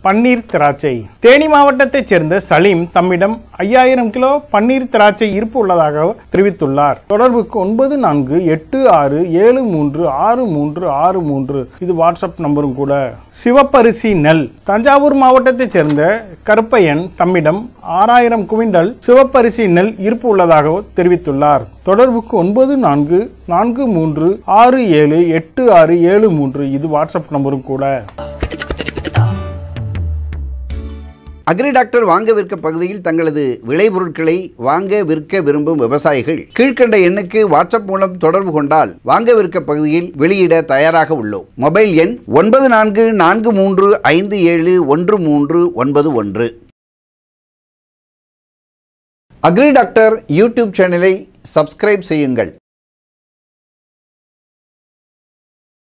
பன்னீர் திராட்சை தேனி மாவட்டத்தைச் சேர்ந்த சலீம் தம்மிடம் ஐயாயிரம் கிலோ பன்னீர் திராட்சை இருப்பு உள்ளதாக தெரிவித்துள்ளார் தொடர்புக்கு ஒன்பது நான்கு எட்டு ஆறு ஏழு மூன்று ஆறு மூன்று ஆறு மூன்று இது வாட்ஸ்அப் நம்பரும் கூட சிவப்பரிசி நெல் தஞ்சாவூர் மாவட்டத்தைச் சேர்ந்த கருப்பையன் தம்மிடம் ஆறாயிரம் குவிண்டல் சிவப்பரிசி நெல் இருப்பு உள்ளதாக தெரிவித்துள்ளார் தொடர்புக்கு ஒன்பது நான்கு நான்கு மூன்று ஆறு ஏழு எட்டு ஆறு ஏழு மூன்று இது வாட்ஸ்அப் நம்பரும் கூட அக்ரி டாக்டர் வாங்க விற்க பகுதியில் தங்களது விளைபொருட்களை வாங்க விற்க விரும்பும் விவசாயிகள் கீழ்க்கண்ட எண்ணுக்கு வாட்ஸ்அப் மூலம் தொடர்பு கொண்டால் வாங்க விற்க பகுதியில் வெளியிட தயாராக உள்ளோம் மொபைல் எண் ஒன்பது நான்கு நான்கு மூன்று ஐந்து ஏழு ஒன்று மூன்று ஒன்பது ஒன்று அக்ரி டாக்டர் யூடியூப் சேனலை சப்ஸ்கிரைப் செய்யுங்கள்